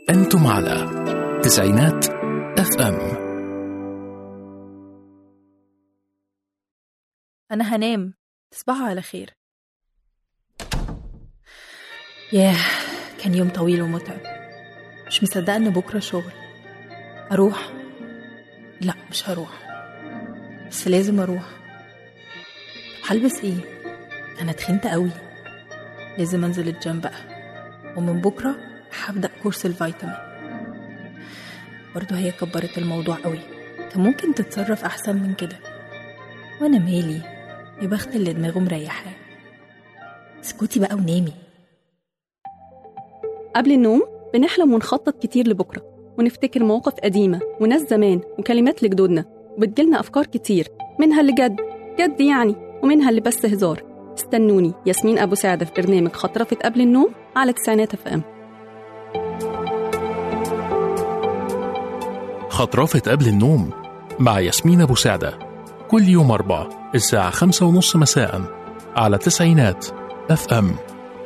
أنتم على تسعينات اف ام أنا هنام تصبحوا على خير ياه كان يوم طويل ومتعب مش مصدقة إن بكرة شغل أروح لا مش هروح بس لازم أروح هلبس إيه أنا تخنت قوي لازم أنزل الجيم بقى ومن بكرة هبدأ كورس الفيتامين برضه هي كبرت الموضوع قوي كان ممكن تتصرف أحسن من كده وأنا مالي يا بخت اللي دماغه مريحاه اسكتي بقى ونامي قبل النوم بنحلم ونخطط كتير لبكرة ونفتكر مواقف قديمة وناس زمان وكلمات لجدودنا وبتجيلنا أفكار كتير منها اللي جد جد يعني ومنها اللي بس هزار استنوني ياسمين أبو سعدة في برنامج خطرفة قبل النوم على تسعينات اف ام خطرافة قبل النوم مع ياسمين أبو سعدة كل يوم أربع الساعة خمسة ونص مساء على تسعينات اف ام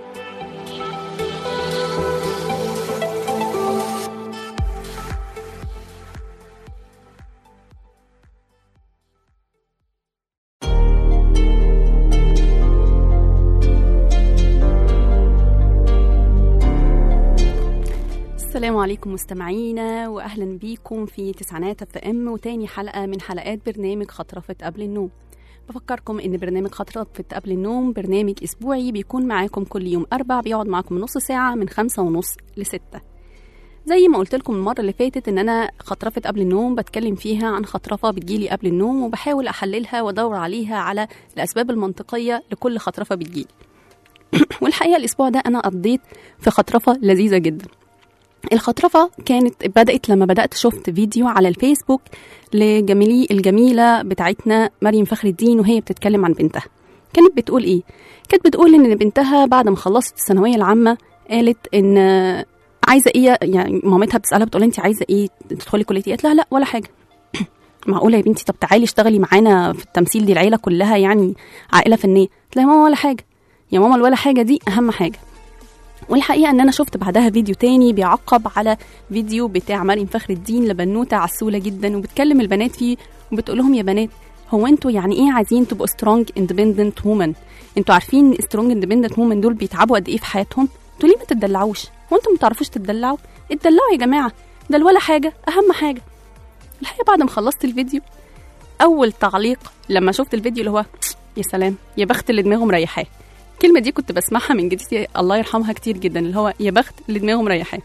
السلام عليكم مستمعينا واهلا بيكم في تسعينات اف ام وتاني حلقه من حلقات برنامج خطرفه قبل النوم بفكركم ان برنامج خطرفه قبل النوم برنامج اسبوعي بيكون معاكم كل يوم اربع بيقعد معاكم نص ساعه من خمسة ونص لستة زي ما قلت لكم المره اللي فاتت ان انا خطرفه قبل النوم بتكلم فيها عن خطرفه بتجيلي قبل النوم وبحاول احللها وادور عليها على الاسباب المنطقيه لكل خطرفه بتجيلي والحقيقه الاسبوع ده انا قضيت في خطرفه لذيذه جدا الخطرفة كانت بدأت لما بدأت شفت فيديو على الفيسبوك لجميلي الجميلة بتاعتنا مريم فخر الدين وهي بتتكلم عن بنتها كانت بتقول ايه؟ كانت بتقول ان بنتها بعد ما خلصت الثانوية العامة قالت ان عايزة ايه يعني مامتها بتسألها بتقول انت عايزة ايه تدخلي كلية ايه؟ قالت لها لا ولا حاجة معقولة يا بنتي طب تعالي اشتغلي معانا في التمثيل دي العيلة كلها يعني عائلة فنية قالت لها يا ماما ولا حاجة يا ماما الولا حاجة دي أهم حاجة والحقيقه ان انا شفت بعدها فيديو تاني بيعقب على فيديو بتاع مريم فخر الدين لبنوته عسوله جدا وبتكلم البنات فيه وبتقول لهم يا بنات هو انتوا يعني ايه عايزين تبقوا سترونج اندبندنت وومن انتوا عارفين سترونج اندبندنت وومن دول بيتعبوا قد ايه في حياتهم انتوا ليه ما تدلعوش هو انتوا ما تعرفوش تدلعوا اتدلعوا يا جماعه ده ولا حاجه اهم حاجه الحقيقه بعد ما خلصت الفيديو اول تعليق لما شفت الفيديو اللي هو يا سلام يا بخت اللي دماغه مريحاه الكلمة دي كنت بسمعها من جدتي الله يرحمها كتير جدا اللي هو يا بخت اللي دماغه مريحاه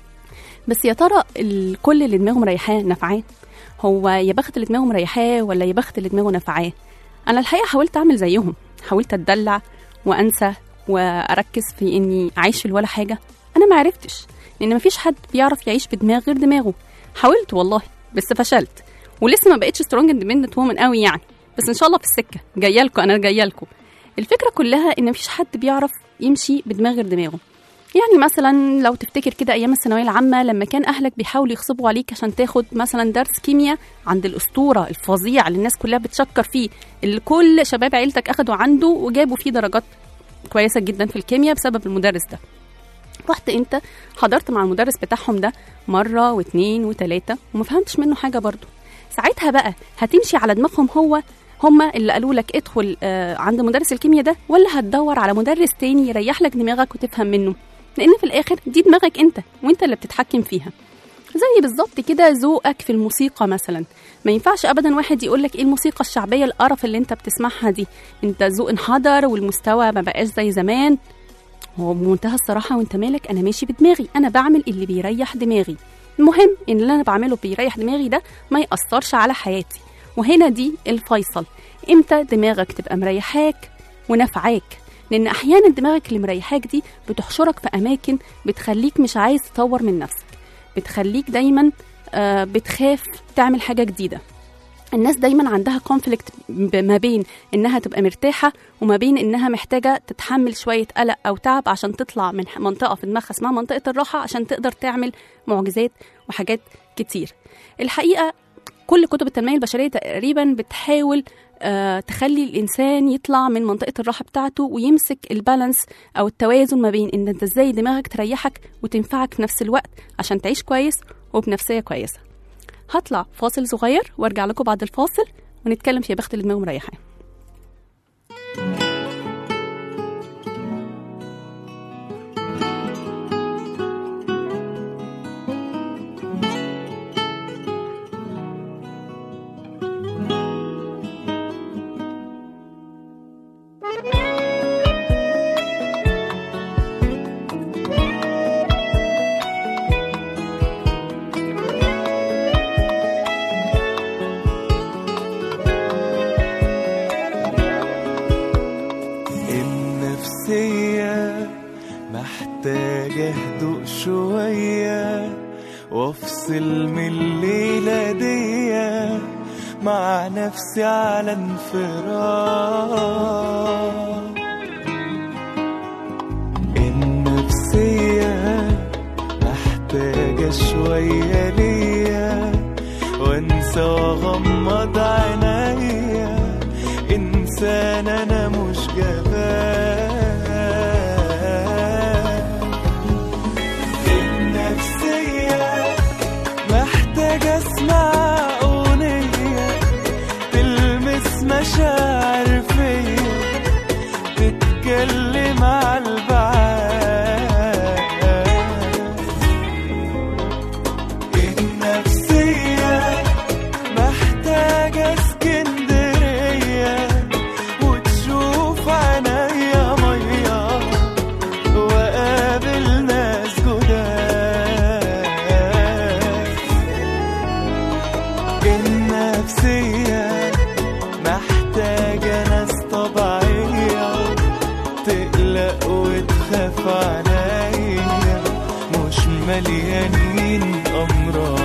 بس يا ترى الكل اللي دماغه مريحاه نفعاه هو يا بخت اللي دماغه مريحاه ولا يا بخت اللي دماغه نفعاه انا الحقيقة حاولت اعمل زيهم حاولت اتدلع وانسى واركز في اني اعيش في ولا حاجة انا ما عرفتش لان مفيش حد بيعرف يعيش بدماغ غير دماغه حاولت والله بس فشلت ولسه ما بقتش سترونج اندبندنت وومن قوي يعني بس ان شاء الله في السكه جايه لكم انا جايه لكم الفكره كلها ان مفيش حد بيعرف يمشي بدماغ غير دماغه يعني مثلا لو تفتكر كده ايام الثانويه العامه لما كان اهلك بيحاولوا يغصبوا عليك عشان تاخد مثلا درس كيمياء عند الاسطوره الفظيع اللي الناس كلها بتشكر فيه اللي كل شباب عيلتك اخدوا عنده وجابوا فيه درجات كويسه جدا في الكيمياء بسبب المدرس ده رحت انت حضرت مع المدرس بتاعهم ده مره واتنين وتلاته وما فهمتش منه حاجه برضه ساعتها بقى هتمشي على دماغهم هو هما اللي قالوا لك ادخل آه عند مدرس الكيمياء ده ولا هتدور على مدرس تاني يريح لك دماغك وتفهم منه لان في الاخر دي دماغك انت وانت اللي بتتحكم فيها زي بالظبط كده ذوقك في الموسيقى مثلا ما ينفعش ابدا واحد يقول لك ايه الموسيقى الشعبيه القرف اللي انت بتسمعها دي انت ذوق انحدر والمستوى ما بقاش زي زمان هو بمنتهى الصراحه وانت مالك انا ماشي بدماغي انا بعمل اللي بيريح دماغي المهم ان اللي انا بعمله بيريح دماغي ده ما ياثرش على حياتي وهنا دي الفيصل امتى دماغك تبقى مريحاك ونفعاك لان احيانا دماغك اللي مريحاك دي بتحشرك في اماكن بتخليك مش عايز تطور من نفسك بتخليك دايما آه بتخاف تعمل حاجه جديده الناس دايما عندها كونفليكت ما بين انها تبقى مرتاحه وما بين انها محتاجه تتحمل شويه قلق او تعب عشان تطلع من منطقه في دماغها اسمها منطقه الراحه عشان تقدر تعمل معجزات وحاجات كتير الحقيقه كل كتب التنميه البشريه تقريبا بتحاول آه تخلي الانسان يطلع من منطقه الراحه بتاعته ويمسك البالانس او التوازن ما بين ان انت ازاي دماغك تريحك وتنفعك في نفس الوقت عشان تعيش كويس وبنفسيه كويسه هطلع فاصل صغير وارجع لكم بعد الفاصل ونتكلم في يا بخت اللي دماغه مريحاه النفسية محتاجة هدوء شوية وافصل من الليلة دي مع نفسي على انفراد النفسية محتاجة شوية ليا وانسى واغمض عينيا انسان انا مش جبان النفسية محتاجة اسمع اغنية تلمس مشاعر فيا تتكلم على البعاد النفسية محتاجة اسكندرية وتشوف عينيا مية وقابل ناس جداد النفسية محتاجة ناس طبيعية تقلق وتخاف عليا مش مليانين أمراض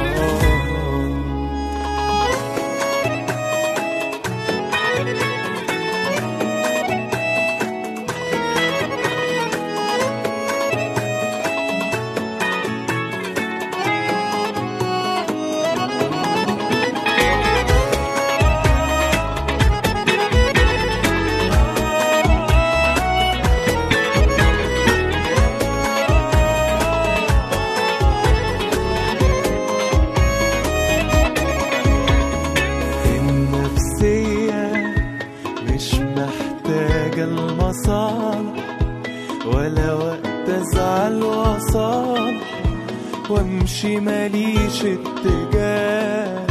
النفسية مش محتاجة المصالح ولا وقت أزعل وأصالح وأمشي ماليش اتجاه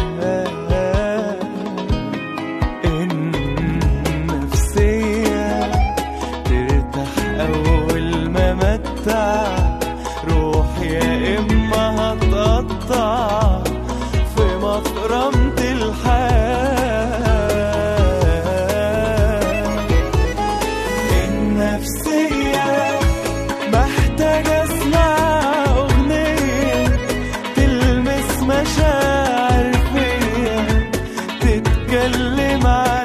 النفسية ترتاح أول ما متع روح يا إما هتقطع في مفرمة الحياة النفسية محتاجة اسمع أغنية تلمس مشاعر فيا تتكلم على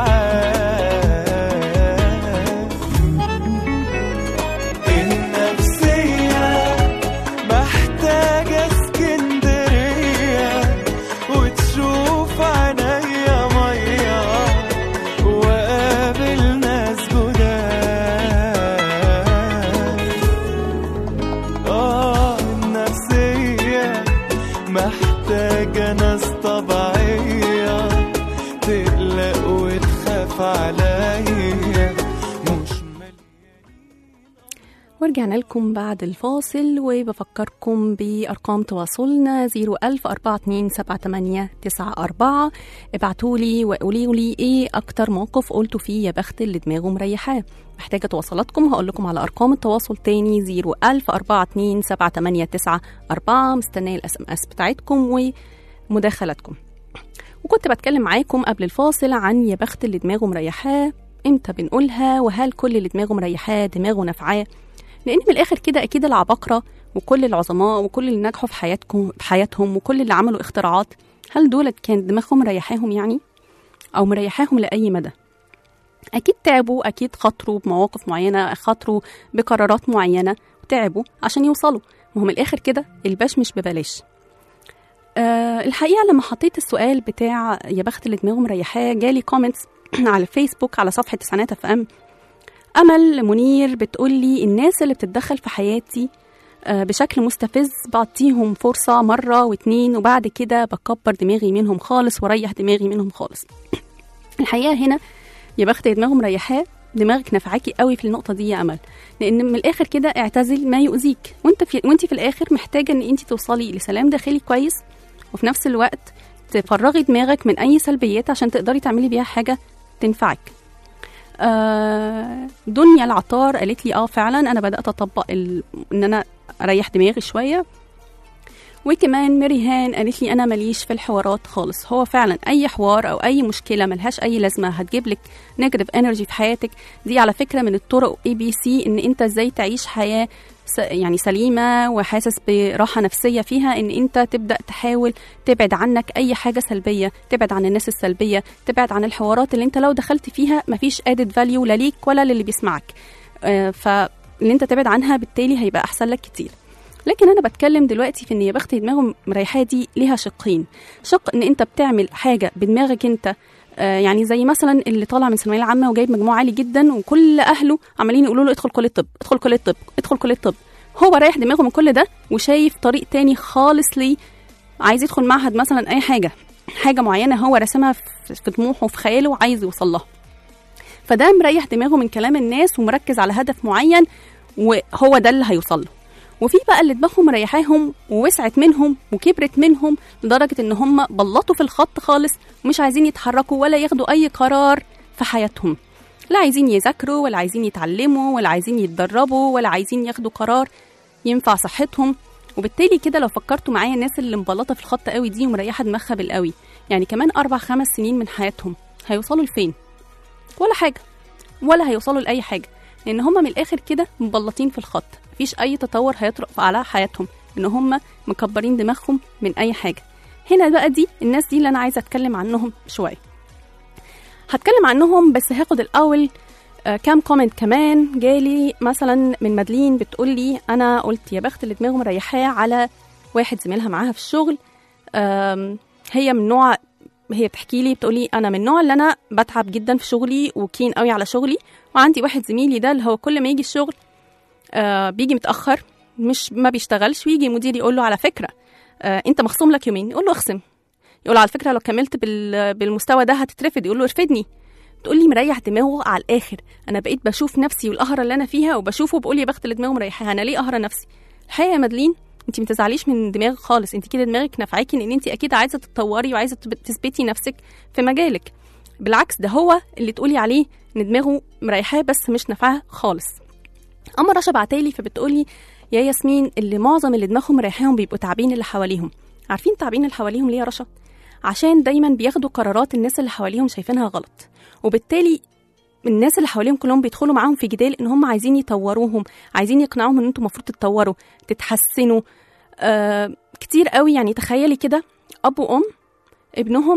البعاد النفسية محتاجة اسكندرية وتشوف عينيا مية وقابل ناس جداد اه النفسية محتاجة ناس طبيعية تقلق وتخاف عليا مش ورجعنا لكم بعد الفاصل وبفكركم بأرقام تواصلنا 010427894 ابعتوا لي وقولوا لي ايه أكتر موقف قلتوا فيه يا بخت اللي دماغه مريحاه محتاجة تواصلاتكم هقول لكم على أرقام التواصل تاني 010427894 مستنية الاس ام اس بتاعتكم ومداخلاتكم وكنت بتكلم معاكم قبل الفاصل عن يا بخت اللي دماغه مريحاه امتى بنقولها وهل كل اللي دماغه مريحاه دماغه نافعاه لان من الاخر كده اكيد العباقره وكل العظماء وكل اللي نجحوا في حياتكم في حياتهم وكل اللي عملوا اختراعات هل دولت كانت دماغهم مريحاهم يعني او مريحاهم لاي مدى اكيد تعبوا اكيد خاطروا بمواقف معينه خاطروا بقرارات معينه وتعبوا عشان يوصلوا وهم الاخر كده الباش مش ببلاش أه الحقيقه لما حطيت السؤال بتاع يا بخت اللي دماغه مريحاه جالي كومنتس على الفيسبوك على صفحة تسعينات اف ام أمل منير بتقول لي الناس اللي بتتدخل في حياتي آه، بشكل مستفز بعطيهم فرصة مرة واتنين وبعد كده بكبر دماغي منهم خالص واريح دماغي منهم خالص الحقيقة هنا يا بخت يا دماغه مريحاه دماغك نفعاكي قوي في النقطة دي يا أمل لأن من الآخر كده اعتزل ما يؤذيك وانت في وانت في الآخر محتاجة إن انت توصلي لسلام داخلي كويس وفي نفس الوقت تفرغي دماغك من أي سلبيات عشان تقدري تعملي بيها حاجة تنفعك آه دنيا العطار قالت لي اه فعلا انا بدات اطبق ال... ان انا اريح دماغي شويه وكمان مريهان قالت لي انا ماليش في الحوارات خالص هو فعلا اي حوار او اي مشكله ملهاش اي لازمه هتجيب لك نيجاتيف انرجي في حياتك دي على فكره من الطرق اي بي سي ان انت ازاي تعيش حياه س- يعني سليمه وحاسس براحه نفسيه فيها ان انت تبدا تحاول تبعد عنك اي حاجه سلبيه تبعد عن الناس السلبيه تبعد عن الحوارات اللي انت لو دخلت فيها مفيش ادد فاليو لا ليك ولا للي بيسمعك آه، فاللي انت تبعد عنها بالتالي هيبقى احسن لك كتير لكن انا بتكلم دلوقتي في ان يا بختي دماغه مريحاه دي ليها شقين شق ان انت بتعمل حاجه بدماغك انت آه، يعني زي مثلا اللي طالع من الثانويه العامه وجايب مجموع عالي جدا وكل اهله عمالين يقولوا له ادخل كليه طب ادخل كليه طب ادخل كليه طب هو رايح دماغه من كل ده وشايف طريق تاني خالص ليه عايز يدخل معهد مثلا اي حاجه حاجه معينه هو راسمها في في طموحه وفي خياله وعايز يوصل لها فده مريح دماغه من كلام الناس ومركز على هدف معين وهو ده اللي هيوصل له وفي بقى اللي دماغهم مريحاهم ووسعت منهم وكبرت منهم لدرجه ان هم بلطوا في الخط خالص ومش عايزين يتحركوا ولا ياخدوا اي قرار في حياتهم لا عايزين يذاكروا ولا عايزين يتعلموا ولا عايزين يتدربوا ولا عايزين ياخدوا قرار ينفع صحتهم وبالتالي كده لو فكرتوا معايا الناس اللي مبلطه في الخط قوي دي ومريحه دماغها بالقوي يعني كمان اربع خمس سنين من حياتهم هيوصلوا لفين ولا حاجه ولا هيوصلوا لاي حاجه لان هم من الاخر كده مبلطين في الخط مفيش اي تطور هيطرق على حياتهم ان هم مكبرين دماغهم من اي حاجه هنا بقى دي الناس دي اللي انا عايزه اتكلم عنهم شويه هتكلم عنهم بس هاخد الاول آه، كام كومنت كمان جالي مثلا من مدلين بتقول لي انا قلت يا بخت اللي دماغه مريحاه على واحد زميلها معاها في الشغل آم، هي من نوع هي بتحكي لي بتقول لي انا من النوع اللي انا بتعب جدا في شغلي وكين قوي على شغلي وعندي واحد زميلي ده اللي هو كل ما يجي الشغل آه بيجي متاخر مش ما بيشتغلش ويجي المدير يقول له على فكره آه انت مخصوم لك يومين يقول له اخصم يقول له على فكره لو كملت بال- بالمستوى ده هتترفد يقول له ارفدني تقول لي مريح دماغه على الاخر انا بقيت بشوف نفسي والقهره اللي انا فيها وبشوفه بقول يا بخت اللي دماغه مريحاها انا ليه قهره نفسي الحقيقه يا مدلين انت ما تزعليش من دماغك خالص انت كده دماغك نفعاكي ان انت اكيد عايزه تتطوري وعايزه تب- تثبتي نفسك في مجالك بالعكس ده هو اللي تقولي عليه ان دماغه مريحاه بس مش نافعاه خالص اما رشا بعتالي فبتقولي يا ياسمين اللي معظم اللي دماغهم مريحاهم بيبقوا تعبين اللي حواليهم عارفين تعبين اللي حواليهم ليه يا رشا عشان دايما بياخدوا قرارات الناس اللي حواليهم شايفينها غلط وبالتالي الناس اللي حواليهم كلهم بيدخلوا معاهم في جدال ان هم عايزين يطوروهم عايزين يقنعوهم ان انتم المفروض تتطوروا تتحسنوا آه كتير قوي يعني تخيلي كده اب وام ابنهم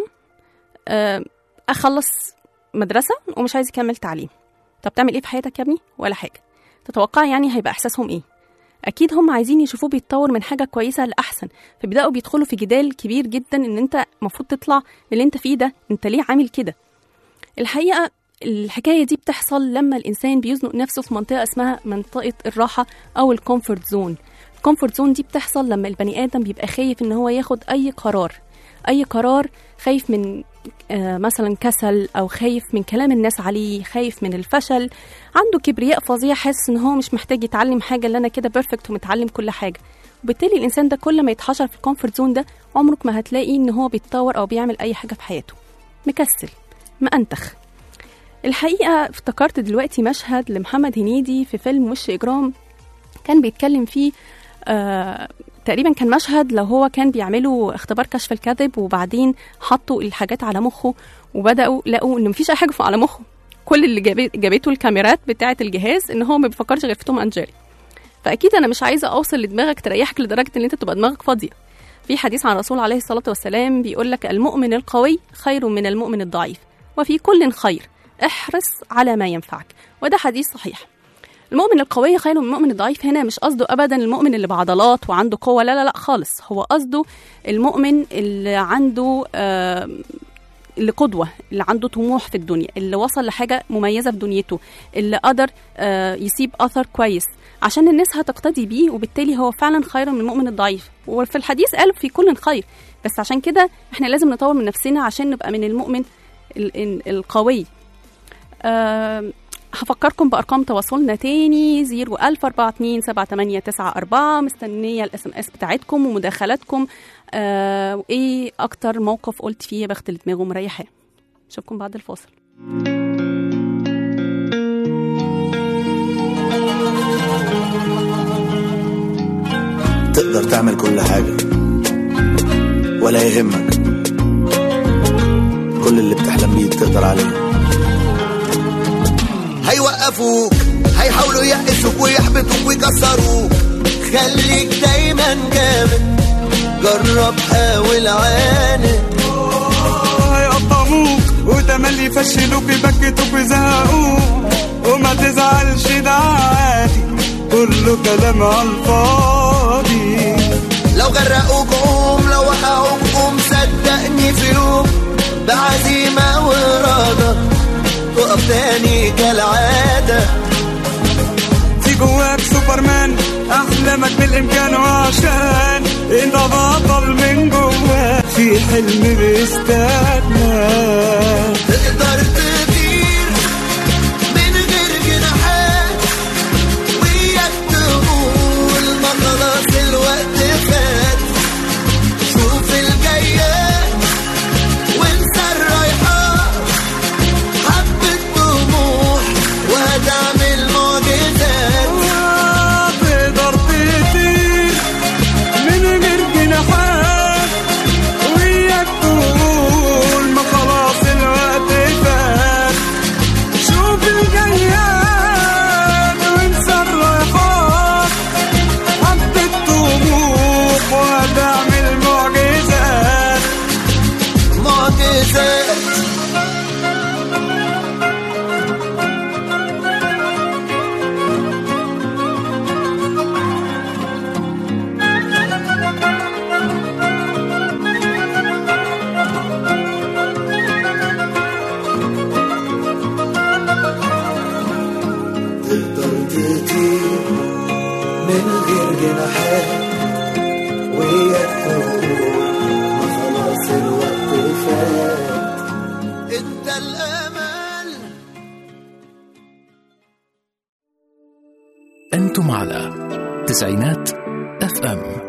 آه اخلص مدرسه ومش عايز يكمل تعليم طب تعمل ايه في حياتك يا ابني ولا حاجه تتوقعي يعني هيبقى احساسهم ايه اكيد هم عايزين يشوفوه بيتطور من حاجه كويسه لاحسن فبيبداوا بيدخلوا في جدال كبير جدا ان انت المفروض تطلع من اللي انت فيه ده انت ليه عامل كده الحقيقه الحكايه دي بتحصل لما الانسان بيزنق نفسه في منطقه اسمها منطقه الراحه او الكومفورت زون الكومفورت زون دي بتحصل لما البني ادم بيبقى خايف ان هو ياخد اي قرار اي قرار خايف من آه، مثلا كسل او خايف من كلام الناس عليه خايف من الفشل عنده كبرياء فظيع حاسس ان هو مش محتاج يتعلم حاجه اللي انا كده بيرفكت ومتعلم كل حاجه وبالتالي الانسان ده كل ما يتحشر في الكومفورت زون ده عمرك ما هتلاقي ان هو بيتطور او بيعمل اي حاجه في حياته مكسل مأنتخ الحقيقه افتكرت دلوقتي مشهد لمحمد هنيدي في فيلم وش اجرام كان بيتكلم فيه آه تقريبا كان مشهد لو هو كان بيعملوا اختبار كشف الكذب وبعدين حطوا الحاجات على مخه وبداوا لقوا ان مفيش اي حاجه على مخه كل اللي جابت- جابته الكاميرات بتاعه الجهاز ان هو ما بيفكرش غير في توم انجيري فاكيد انا مش عايزه اوصل لدماغك تريحك لدرجه ان انت تبقى دماغك فاضيه في حديث عن الرسول عليه الصلاه والسلام بيقول لك المؤمن القوي خير من المؤمن الضعيف وفي كل خير احرص على ما ينفعك وده حديث صحيح المؤمن القوي خير من المؤمن الضعيف هنا مش قصده ابدا المؤمن اللي بعضلات وعنده قوه لا لا لا خالص هو قصده المؤمن اللي عنده آه اللي قدوه اللي عنده طموح في الدنيا اللي وصل لحاجه مميزه في دنيته اللي قدر آه، يسيب اثر كويس عشان الناس هتقتدي بيه وبالتالي هو فعلا خير من المؤمن الضعيف وفي الحديث قال في كل خير بس عشان كده احنا لازم نطور من نفسنا عشان نبقى من المؤمن ال- ال- القوي آه، هفكركم بارقام تواصلنا تاني 010427894 مستنيه الاس ام اس بتاعتكم ومداخلاتكم آه وايه اكتر موقف قلت فيه يا بخت اللي دماغه مريحاه اشوفكم بعد الفاصل تقدر تعمل كل حاجة ولا يهمك كل اللي بتحلم بيه تقدر عليه هيوقفوك هيحاولوا يقسوك ويحبطوك ويكسروك خليك دايما جامد جرب حاول عاند هيقطعوك وتملي يفشلوك يبكتوك ويزهقوك وما تزعلش ده عادي كله كلام على الفاضي لو غرقوك قوم لو وقعوك قوم صدقني في يوم بعزيمة وإرادة تقف تاني كالعادة في جواك سوبرمان احلامك بالامكان وعشان انت بطل من جواك في حلم بيستناك تقدر تطير من غير جناحات وياك تقول ما خلاص الوقت فات شوف الجايات وانسى الرايحات حبة طموح وهتعمل معجزات تقدر تطير من غير جناحات وياك تقول ما خلاص الوقت فات شوف الجياد وانسى الرايحات حبة طموح وهتعمل معجزات معجزات تقدر تطير من غير جناحات وياك تقول ما خلاص الوقت فات انت الامل أنتم على تسعينات اف ام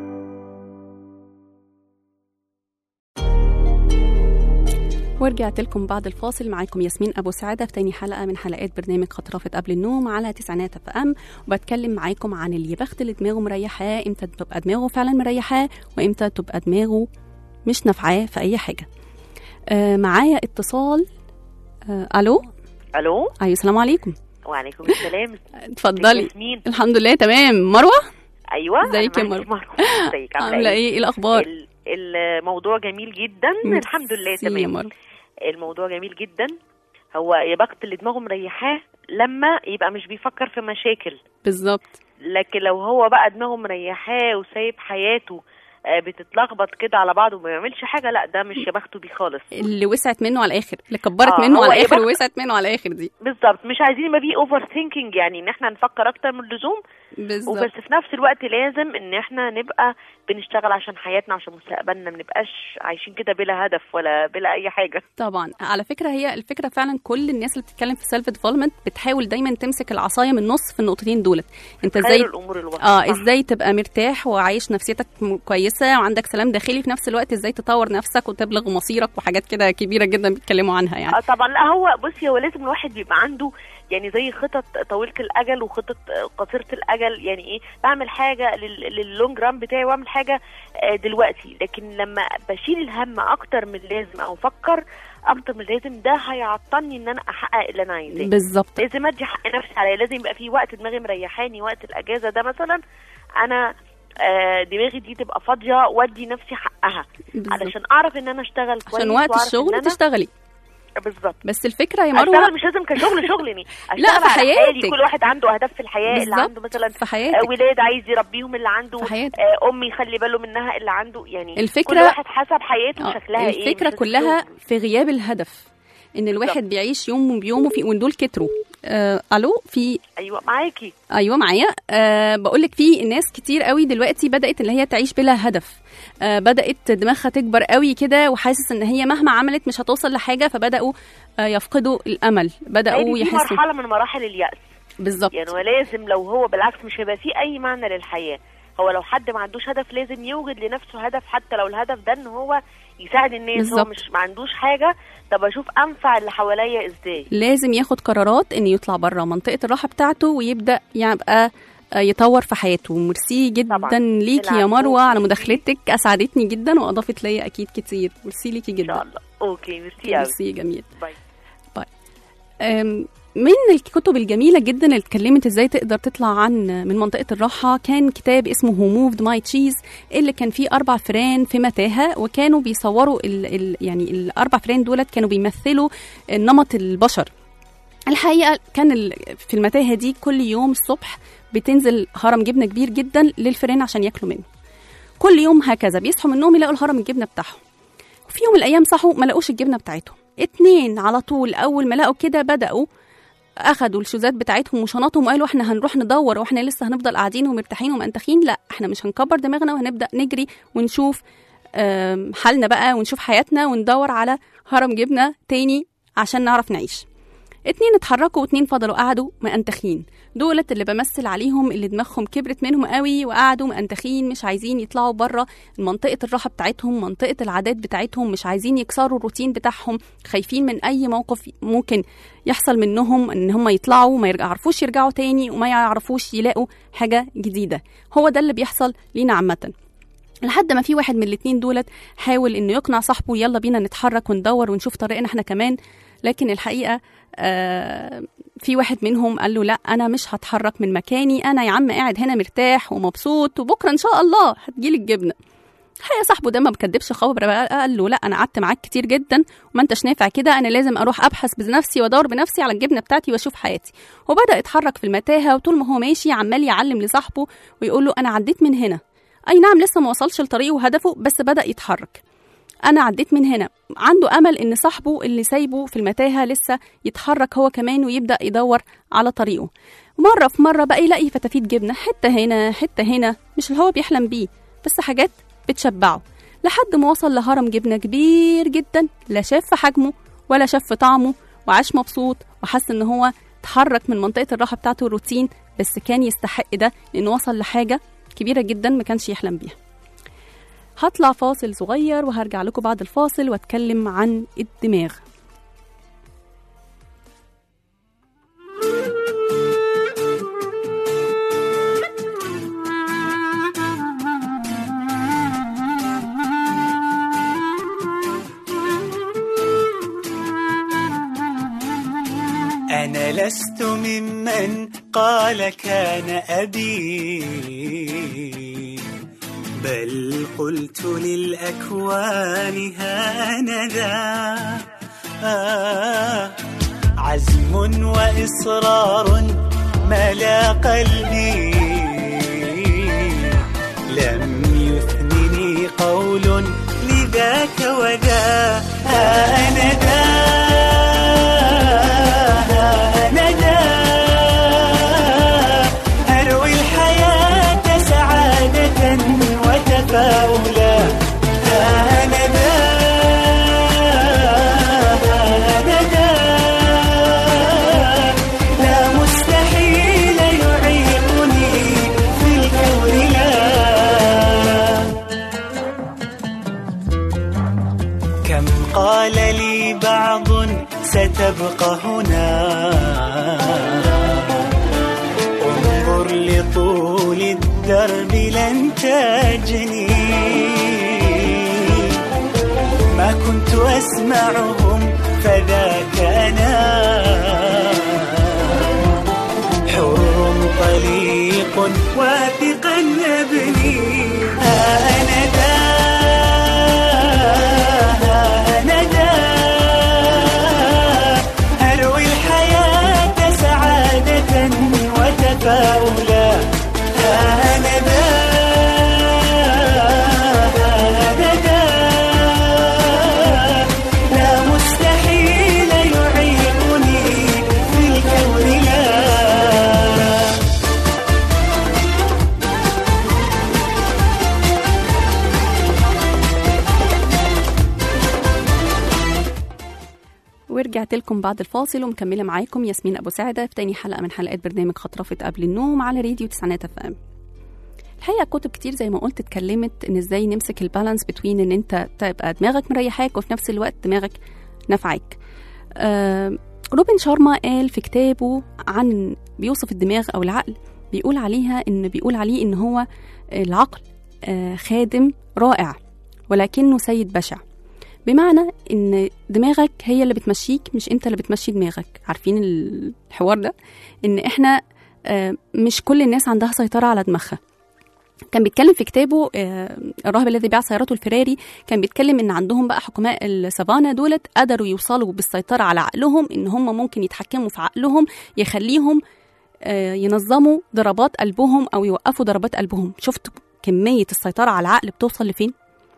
ورجعت لكم بعد الفاصل معاكم ياسمين ابو سعاده في تاني حلقه من حلقات برنامج خطرافه قبل النوم على تسعينات اف ام وبتكلم معاكم عن اللي بخت اللي دماغه مريحاه امتى تبقى دماغه فعلا مريحاه وامتى تبقى دماغه مش نافعاه في اي حاجه آه معايا اتصال آه الو الو ايوه السلام عليكم وعليكم السلام اتفضلي ياسمين الحمد لله تمام مروه ايوه ازيك يا أنا معاكي مروة؟ ازيك عامله ايه ايه الاخبار ال- الموضوع جميل جدا الحمد لله ميرسي يا تمام مروه الموضوع جميل جدا هو يا بخت اللي دماغه مريحاه لما يبقى مش بيفكر في مشاكل بالظبط لكن لو هو بقى دماغه مريحاه وسايب حياته آه، بتتلخبط كده على بعض وما بيعملش حاجه لا ده مش يا بخته بيه خالص اللي وسعت منه على الاخر اللي كبرت آه، منه هو على يا الاخر بخت- ووسعت منه على الاخر دي بالظبط مش عايزين يبقى فيه اوفر ثينكينج يعني ان احنا نفكر اكتر من اللزوم بالظبط وبس في نفس الوقت لازم ان احنا نبقى بنشتغل عشان حياتنا عشان مستقبلنا ما نبقاش عايشين كده بلا هدف ولا بلا اي حاجه طبعا على فكره هي الفكره فعلا كل الناس اللي بتتكلم في سيلف ديفلوبمنت بتحاول دايما تمسك العصايه من النص في النقطتين دولت انت ازاي خير الامور الوسط اه صح. ازاي تبقى مرتاح وعايش نفسيتك م- كويسه وعندك سلام داخلي في نفس الوقت ازاي تطور نفسك وتبلغ مصيرك وحاجات كده كبيره جدا بيتكلموا عنها يعني اه طبعا لا هو بصي هو لازم الواحد بيبقى عنده يعني زي خطط طويله الاجل وخطط قصيره الاجل يعني ايه بعمل حاجه لل- لللونج ران بتاعي واعمل حاجه آه، دلوقتي لكن لما بشيل الهم اكتر من اللازم او افكر اكتر من اللازم ده هيعطلني ان انا احقق اللي انا عايزاه بالظبط لازم ادي حق نفسي عليا لازم يبقى في وقت دماغي مريحاني وقت الاجازه ده مثلا انا آه، دماغي دي تبقى فاضيه وادي نفسي حقها بالظبط علشان اعرف ان انا اشتغل كويس عشان وقت وأعرف الشغل إن أنا تشتغلي بالظبط بس الفكره يا مروه اشتغل مش لازم كشغل شغل يعني اشتغل لا، في على حالي حياتك. كل واحد عنده اهداف في الحياه اللي بالظبط، عنده مثلا في آه، حياتك ولاد عايز يربيهم اللي عنده في حياتك. آه، امي يخلي باله منها اللي عنده يعني الفكرة- كل واحد حسب حياته آه، شكلها ايه مش الفكره لازم كلها شغل. في غياب الهدف ان الواحد بيعيش يوم بيومه في وان دول كتروا آه الو في ايوه معاكي ايوه معايا أه بقول لك في ناس كتير قوي دلوقتي بدات اللي هي تعيش بلا هدف أه بدات دماغها تكبر قوي كده وحاسس ان هي مهما عملت مش هتوصل لحاجه فبداوا أه يفقدوا الامل بداوا هي دي يحسوا مرحله من مراحل اليأس بالظبط يعني ولازم لو هو بالعكس مش هيبقى فيه اي معنى للحياه هو لو حد ما عندوش هدف لازم يوجد لنفسه هدف حتى لو الهدف ده ان هو يساعد الناس بالظبط. هو مش ما عندوش حاجه طب اشوف انفع اللي حواليا ازاي لازم ياخد قرارات ان يطلع بره منطقه الراحه بتاعته ويبدا يبقى آه، يطور في حياته ميرسي جدا طبعاً. ليكي يا العفو. مروه على مداخلتك اسعدتني جدا واضافت ليا اكيد كتير ميرسي ليكي ان شاء جدا الله اوكي ميرسي قوي ميرسي جميل باي أم، من الكتب الجميلة جدا اللي اتكلمت ازاي تقدر تطلع عن من منطقة الراحة كان كتاب اسمه Who Moved My Cheese اللي كان فيه أربع فران في متاهة وكانوا بيصوروا ال ال يعني الأربع فران دولت كانوا بيمثلوا نمط البشر الحقيقة كان ال- في المتاهة دي كل يوم الصبح بتنزل هرم جبنة كبير جدا للفئران عشان ياكلوا منه كل يوم هكذا بيصحوا من النوم يلاقوا الهرم الجبنة بتاعهم وفي يوم من الأيام صحوا ما لقوش الجبنة بتاعتهم اتنين على طول أول ما لقوا كده بدأوا اخدوا الشوزات بتاعتهم وشنطهم وقالوا احنا هنروح ندور واحنا لسه هنفضل قاعدين ومرتاحين ومنتخين لا احنا مش هنكبر دماغنا وهنبدا نجري ونشوف آم، حالنا بقى ونشوف حياتنا وندور على هرم جبنه تاني عشان نعرف نعيش اتنين اتحركوا واتنين فضلوا قعدوا مأنتخين دولت اللي بمثل عليهم اللي دماغهم كبرت منهم قوي وقعدوا مأنتخين مش عايزين يطلعوا بره منطقة الراحة بتاعتهم منطقة العادات بتاعتهم مش عايزين يكسروا الروتين بتاعهم خايفين من أي موقف ممكن يحصل منهم ان هم يطلعوا وما يرجع- يعرفوش يرجعوا تاني وما يعرفوش يلاقوا حاجة جديدة هو ده اللي بيحصل لينا عامة لحد ما في واحد من الاتنين دولت حاول انه يقنع صاحبه يلا بينا نتحرك وندور ونشوف طريقنا احنا كمان لكن الحقيقة آه في واحد منهم قال له لا انا مش هتحرك من مكاني انا يا عم قاعد هنا مرتاح ومبسوط وبكره ان شاء الله هتجيلي الجبنه الحقيقه صاحبه ده ما بكدبش خبر بقى قال له لا انا قعدت معاك كتير جدا وما انتش نافع كده انا لازم اروح ابحث بنفسي وادور بنفسي على الجبنه بتاعتي واشوف حياتي وبدا يتحرك في المتاهه وطول ما هو ماشي عمال يعلم لصاحبه ويقول له انا عديت من هنا اي نعم لسه ما وصلش لطريقه وهدفه بس بدا يتحرك انا عديت من هنا عنده امل ان صاحبه اللي سايبه في المتاهه لسه يتحرك هو كمان ويبدا يدور على طريقه مره في مره بقى يلاقي فتافيت جبنه حته هنا حته هنا مش اللي هو بيحلم بيه بس حاجات بتشبعه لحد ما وصل لهرم جبنه كبير جدا لا شاف في حجمه ولا شاف في طعمه وعاش مبسوط وحس ان هو اتحرك من منطقه الراحه بتاعته الروتين بس كان يستحق ده لانه وصل لحاجه كبيره جدا ما كانش يحلم بيها هطلع فاصل صغير وهرجع لكم بعد الفاصل واتكلم عن الدماغ أنا لست ممن قال كان أبي بل قلت للأكوان هانذا آه عزم وإصرار ملا قلبي لم يثنني قول لذاك وذا أنا ذا أنا ذا أروي الحياة سعادة وتفاؤلا أنا ذا أنا ذا لا مستحيل يعيقني في الكون لا كم قال لي بعض ستبقى هنا انظر لطول الدرب لن تجني ما كنت أسمعهم فذاك أنا حر طليق واثقا أبني أنا ذا أنا ذا ورجعت لكم بعد الفاصل ومكمله معاكم ياسمين ابو سعده في تاني حلقه من حلقات برنامج خطرفه قبل النوم على راديو تسعينات اف ام الحقيقه كتب كتير زي ما قلت اتكلمت ان ازاي نمسك البالانس بتوين ان انت تبقى دماغك مريحاك وفي نفس الوقت دماغك نفعك آه روبن شارما قال في كتابه عن بيوصف الدماغ او العقل بيقول عليها ان بيقول عليه ان هو العقل آه خادم رائع ولكنه سيد بشع بمعنى ان دماغك هي اللي بتمشيك مش انت اللي بتمشي دماغك عارفين الحوار ده ان احنا آه، مش كل الناس عندها سيطرة على دماغها كان بيتكلم في كتابه آه، الراهب الذي باع سيارته الفراري كان بيتكلم ان عندهم بقى حكماء السافانا دولت قدروا يوصلوا بالسيطرة على عقلهم ان هم ممكن يتحكموا في عقلهم يخليهم آه، ينظموا ضربات قلبهم او يوقفوا ضربات قلبهم شفتوا كمية السيطرة على العقل بتوصل لفين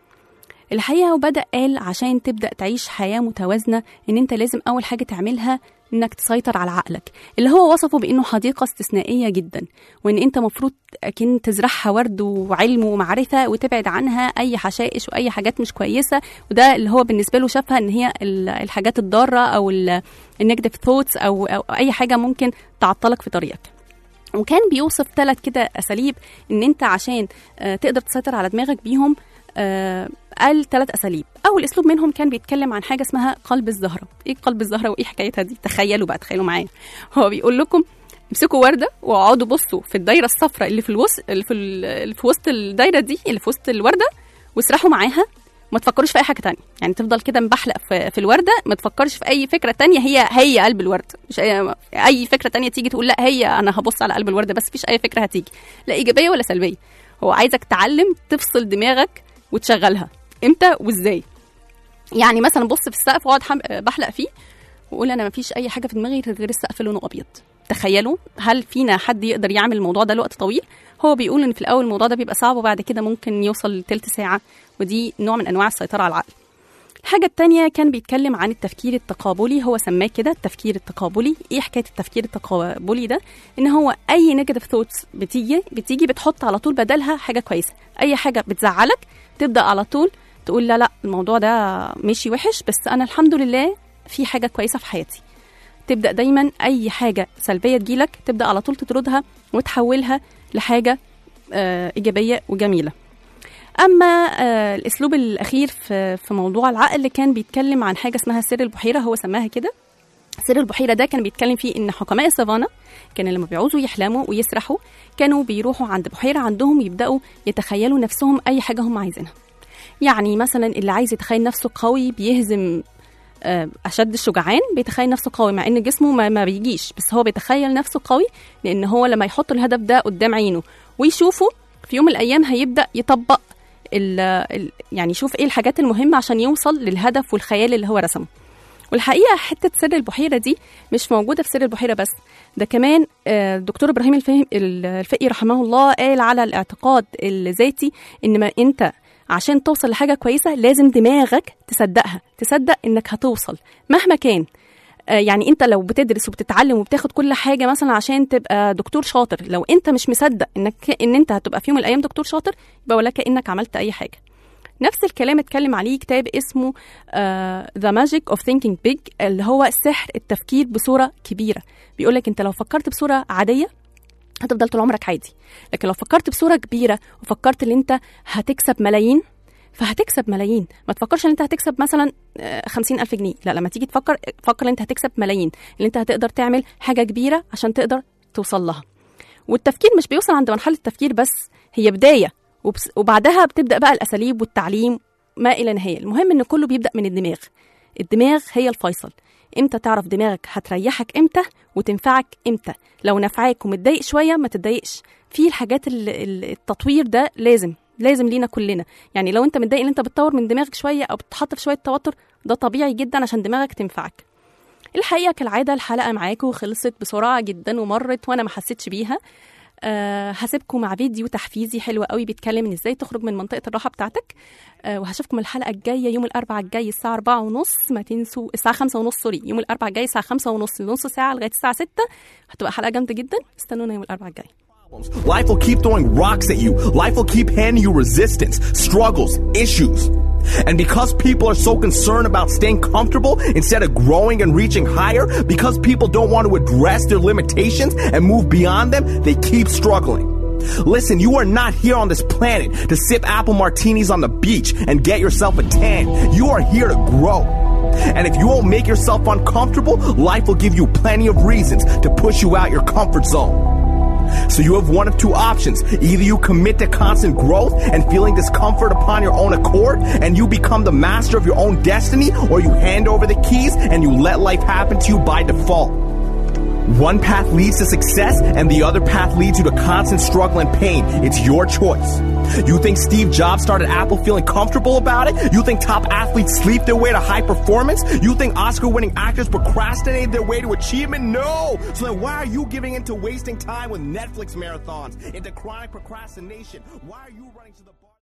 الحقيقة وبدأ قال عشان تبدأ تعيش حياة متوازنة إن أنت لازم أول حاجة تعملها إنك تسيطر على عقلك اللي هو وصفه بإنه حديقة استثنائية جدا وإن أنت مفروض أكن تزرعها ورد وعلم ومعرفة وتبعد عنها أي حشائش وأي حاجات مش كويسة وده اللي هو بالنسبة له شافها إن هي ال- الحاجات الضارة أو النيجاتيف ثوتس أو, أو أي حاجة ممكن تعطلك في طريقك وكان بيوصف ثلاث كده اساليب ان انت عشان آه، تقدر تسيطر على دماغك بيهم آه، قال ثلاث اساليب اول اسلوب منهم كان بيتكلم عن حاجه اسمها قلب الزهره ايه قلب الزهره وايه حكايتها دي تخيلوا بقى تخيلوا معايا هو بيقول لكم امسكوا ورده واقعدوا بصوا في الدايره الصفراء اللي في الوسط اللي في, ال- اللي في وسط الدايره دي اللي في وسط الورده واسرحوا معاها ما تفكروش في اي حاجه تانية يعني تفضل كده مبحلق في, في الورده ما تفكرش في اي فكره تانية هي هي قلب الورد مش اي, اي فكره تانية تيجي تقول لا هي انا هبص على قلب الورده بس مفيش اي فكره هتيجي لا ايجابيه ولا سلبيه هو عايزك تعلم تفصل دماغك وتشغلها امتى وازاي يعني مثلا بص في السقف واقعد حم- بحلق فيه واقول انا مفيش اي حاجه في دماغي غير السقف لونه ابيض تخيلوا هل فينا حد يقدر يعمل الموضوع ده لوقت طويل هو بيقول ان في الاول الموضوع ده بيبقى صعب وبعد كده ممكن يوصل لتلت ساعه ودي نوع من انواع السيطره على العقل الحاجة التانية كان بيتكلم عن التفكير التقابلي هو سماه كده التفكير التقابلي ايه حكاية التفكير التقابلي ده ان هو اي نيجاتيف ثوتس بتيجي بتيجي بتحط على طول بدلها حاجة كويسة اي حاجة بتزعلك تبدأ على طول تقول لا لا الموضوع ده ماشي وحش بس انا الحمد لله في حاجة كويسة في حياتي تبدأ دايما اي حاجة سلبية تجيلك تبدأ على طول تطردها وتحولها لحاجة آه، إيجابية وجميلة اما آه الاسلوب الاخير في في موضوع العقل كان بيتكلم عن حاجه اسمها سر البحيره هو سماها كده سر البحيره ده كان بيتكلم فيه ان حكماء السافانا كانوا لما بيعوزوا يحلموا ويسرحوا كانوا بيروحوا عند بحيره عندهم يبداوا يتخيلوا نفسهم اي حاجه هم عايزينها يعني مثلا اللي عايز يتخيل نفسه قوي بيهزم آه، اشد الشجعان بيتخيل نفسه قوي مع ان جسمه ما, ما بيجيش بس هو بيتخيل نفسه قوي لان هو لما يحط الهدف ده قدام عينه ويشوفه في يوم من الايام هيبدا يطبق ال ال يعني يشوف ايه الحاجات المهمه عشان يوصل للهدف والخيال اللي هو رسمه والحقيقه حته سر البحيره دي مش موجوده في سر البحيره بس ده كمان آه، الدكتور ابراهيم الفهم الفقي رحمه الله قال على الاعتقاد الذاتي ان ما انت عشان توصل لحاجه كويسه لازم دماغك تصدقها تصدق انك هتوصل مهما كان آه، يعني انت لو بتدرس وبتتعلم وبتاخد كل حاجه مثلا عشان تبقى دكتور شاطر لو انت مش مصدق انك ان انت هتبقى في يوم من الايام دكتور شاطر يبقى ولا كانك عملت اي حاجه نفس الكلام اتكلم عليه كتاب اسمه ذا ماجيك اوف ثينكينج بيج اللي هو سحر التفكير بصوره كبيره بيقول لك انت لو فكرت بصوره عاديه هتفضل طول عمرك عادي لكن لو فكرت بصوره كبيره وفكرت ان انت هتكسب ملايين فهتكسب ملايين ما تفكرش ان انت هتكسب مثلا خمسين ألف جنيه لا لما تيجي تفكر فكر ان انت هتكسب ملايين ان انت هتقدر تعمل حاجة كبيرة عشان تقدر توصل لها والتفكير مش بيوصل عند مرحلة التفكير بس هي بداية وبس وبعدها بتبدأ بقى الأساليب والتعليم ما إلى نهاية المهم إن كله بيبدأ من الدماغ الدماغ هي الفيصل امتى تعرف دماغك هتريحك امتى وتنفعك امتى لو نفعاك ومتضايق شويه ما تتضايقش في الحاجات ال- ال- التطوير ده لازم لازم لينا كلنا يعني لو انت متضايق ان انت بتطور من دماغك شويه او بتحط في شويه توتر ده طبيعي جدا عشان دماغك تنفعك الحقيقه كالعاده الحلقه معاكم خلصت بسرعه جدا ومرت وانا ما حسيتش بيها أه هسيبكم مع فيديو تحفيزي حلو قوي بيتكلم ان ازاي تخرج من منطقه الراحه بتاعتك أه وهشوفكم الحلقه الجايه يوم الاربعاء الجاي الساعه 4 ونص ما تنسوا الساعه 5 ونص سوري يوم الاربعاء الجاي الساعه 5 ونص نص ساعه لغايه الساعه 6 هتبقى حلقه جامده جدا استنونا يوم الاربعاء الجاي Life will keep throwing rocks at you. Life will keep handing you resistance, struggles, issues. And because people are so concerned about staying comfortable instead of growing and reaching higher, because people don't want to address their limitations and move beyond them, they keep struggling. Listen, you are not here on this planet to sip apple martinis on the beach and get yourself a tan. You are here to grow. And if you won't make yourself uncomfortable, life will give you plenty of reasons to push you out your comfort zone. So you have one of two options. Either you commit to constant growth and feeling discomfort upon your own accord, and you become the master of your own destiny, or you hand over the keys and you let life happen to you by default. One path leads to success, and the other path leads you to constant struggle and pain. It's your choice. You think Steve Jobs started Apple feeling comfortable about it? You think top athletes sleep their way to high performance? You think Oscar winning actors procrastinate their way to achievement? No! So then why are you giving into wasting time with Netflix marathons, into chronic procrastination? Why are you running to the bar?